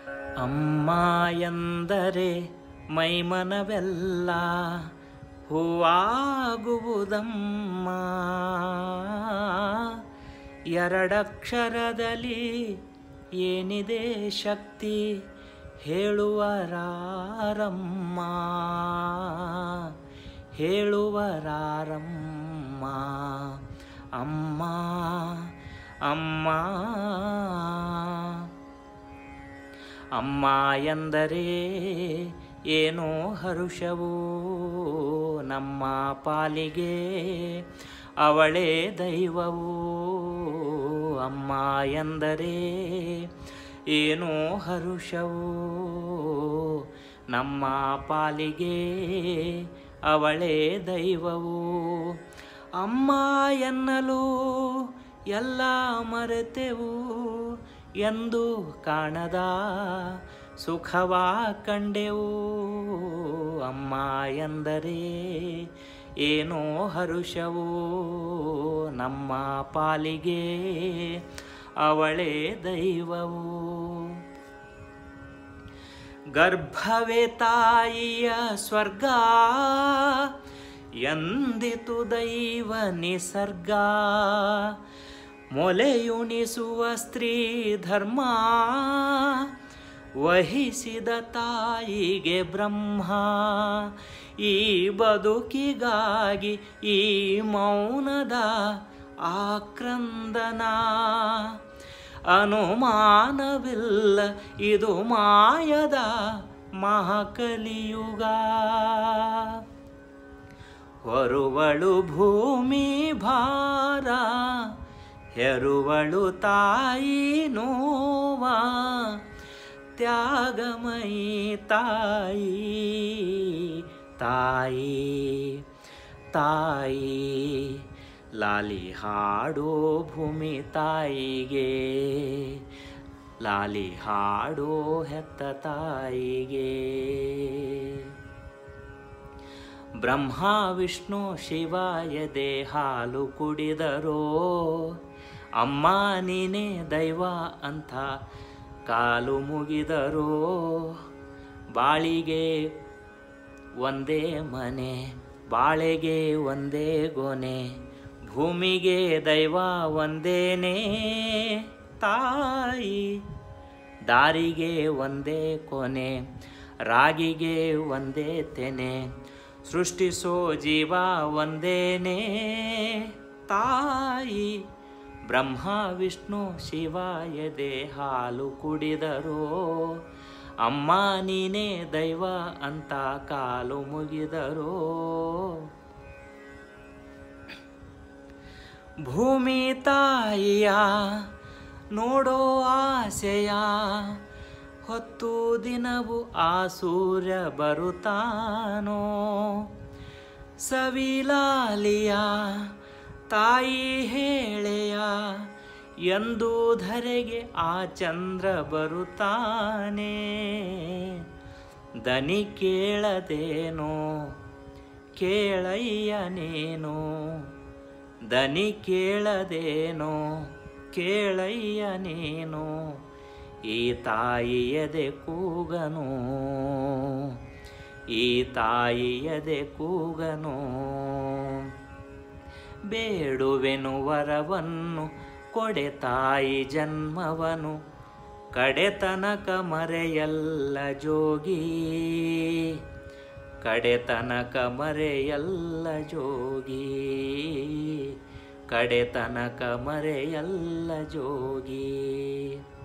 ಅಮ್ಮ ಎಂದರೆ ಮೈಮನವೆಲ್ಲ ಹೂವಾಗುವುದಮ್ಮ ಎರಡಕ್ಷರದಲ್ಲಿ ಏನಿದೆ ಶಕ್ತಿ ಹೇಳುವರಾರಮ್ಮ ಹೇಳುವರಾರಮ್ಮ ಅಮ್ಮ ಅಮ್ಮ ಅಮ್ಮ ಎಂದರೆ ಏನೋ ಹರುಷವು ನಮ್ಮ ಪಾಲಿಗೆ ಅವಳೇ ದೈವವು ಅಮ್ಮ ಎಂದರೆ ಏನೋ ಹರುಷವು ನಮ್ಮ ಪಾಲಿಗೆ ಅವಳೇ ದೈವವು ಅಮ್ಮ ಎನ್ನಲು ಎಲ್ಲ ಮರೆತೆವು ಎಂದು ಕಾಣದ ಸುಖವ ಕಂಡೆವು ಅಮ್ಮ ಎಂದರೆ ಏನೋ ಹರುಷವು ನಮ್ಮ ಪಾಲಿಗೆ ಅವಳೇ ದೈವವು ಗರ್ಭವೇ ತಾಯಿಯ ಸ್ವರ್ಗ ಎಂದಿತು ದೈವ ನಿಸರ್ಗ ಮೊಲೆಯುಣಿಸುವ ಸ್ತ್ರೀ ಧರ್ಮ ವಹಿಸಿದ ತಾಯಿಗೆ ಬ್ರಹ್ಮ ಈ ಬದುಕಿಗಾಗಿ ಈ ಮೌನದ ಆಕ್ರಂದನ ಅನುಮಾನವಿಲ್ಲ ಇದು ಮಾಯದ ಮಹಾಕಲಿಯುಗ ಹೊರುವಳು ಭೂಮಿ ಭಾರ ಹೆರುವಳು ತಾಯಿ ನೋವ ತ್ಯಾಗಮಯಿ ತಾಯಿ ತಾಯಿ ತಾಯಿ ಲಾಲಿ ಹಾಡೋ ಭೂಮಿ ತಾಯಿಗೆ ಲಾಲಿ ಹಾಡೋ ಹೆತ್ತ ತಾಯಿಗೆ ಬ್ರಹ್ಮ ವಿಷ್ಣು ಶಿವಾಯದೆ ಹಾಲು ಕುಡಿದರೋ ಅಮ್ಮ ನೀನೇ ದೈವ ಅಂತ ಕಾಲು ಮುಗಿದರೋ ಬಾಳಿಗೆ ಒಂದೇ ಮನೆ ಬಾಳೆಗೆ ಒಂದೇ ಗೊನೆ ಭೂಮಿಗೆ ದೈವ ಒಂದೇನೇ ತಾಯಿ ದಾರಿಗೆ ಒಂದೇ ಕೊನೆ ರಾಗಿಗೆ ಒಂದೇ ತೆನೆ ಸೃಷ್ಟಿಸೋ ಜೀವ ಒಂದೇನೇ ತಾಯಿ ಬ್ರಹ್ಮ ವಿಷ್ಣು ಶಿವಾಯದೆ ಹಾಲು ಕುಡಿದರೋ ಅಮ್ಮ ನೀನೇ ದೈವ ಅಂತ ಕಾಲು ಮುಗಿದರೋ ಭೂಮಿ ತಾಯಿಯ ನೋಡೋ ಆಸೆಯ ಹೊತ್ತು ದಿನವು ಆ ಸೂರ್ಯ ಬರುತ್ತಾನೋ ಸವಿಲಾಲಿಯ ತಾಯಿ ಹೇಳೆಯ ಎಂದು ಧರೆಗೆ ಆ ಚಂದ್ರ ಬರುತ್ತಾನೆ ದನಿ ಕೇಳದೇನೋ ಕೇಳಯ್ಯ ನೀನು ದನಿ ಕೇಳದೇನೋ ಕೇಳಯ್ಯ ನೀನು ಈ ತಾಯಿಯದೆ ಕೂಗನು ಈ ತಾಯಿಯದೆ ಕೂಗನು ಬೇಡುವೆನು ವರವನ್ನು ಕೊಡೆ ತಾಯಿ ಜನ್ಮವನು ಕಡೆತನಕ ಮರೆಯಲ್ಲ ಜೋಗಿ ಕಡೆತನಕ ಮರೆಯಲ್ಲ ಜೋಗಿ ಕಡೆತನಕ ಮರೆಯಲ್ಲ ಜೋಗಿ